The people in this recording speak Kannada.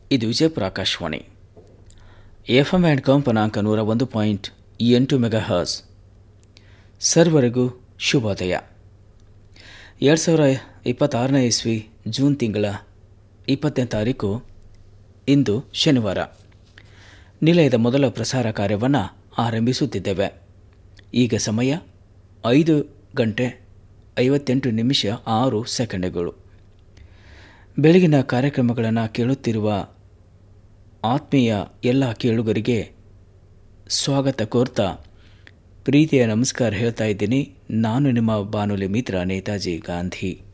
ಇದು Vijayapura Akashvani F M and ಕಂಪನಾಂಕ ನೂರ ಒಂದು ಪಾಯಿಂಟ್ ಎಂಟು ಮೆಗಾ ಹರ್ಸ್ ಸರ್ವರಿಗೂ ಶುಭೋದಯ ಎರಡು ಸಾವಿರ ಇಪ್ಪತ್ತಾರನೇ ಇಸ್ವಿ ಜೂನ್ ತಿಂಗಳ ಇಪ್ಪತ್ತನೇ ತಾರೀಕು ಇಂದು ಶನಿವಾರ ನಿಲಯದ ಮೊದಲ ಪ್ರಸಾರ ಕಾರ್ಯವನ್ನು ಆರಂಭಿಸುತ್ತಿದ್ದೇವೆ ಈಗ ಸಮಯ ಐದು ಗಂಟೆ ಐವತ್ತೆಂಟು ನಿಮಿಷ ಆರು ಸೆಕೆಂಡುಗಳು ಬೆಳಗಿನ ಕಾರ್ಯಕ್ರಮಗಳನ್ನು ಕೇಳುತ್ತಿರುವ ಆತ್ಮೀಯ ಎಲ್ಲ ಕೇಳುಗರಿಗೆ ಸ್ವಾಗತ ಕೋರ್ತಾ ಪ್ರೀತಿಯ ನಮಸ್ಕಾರ ಹೇಳ್ತಾ ಇದ್ದೀನಿ ನಾನು ನಿಮ್ಮ ಬಾನುಲಿ ಮಿತ್ರ ನೇತಾಜಿ ಗಾಂಧಿ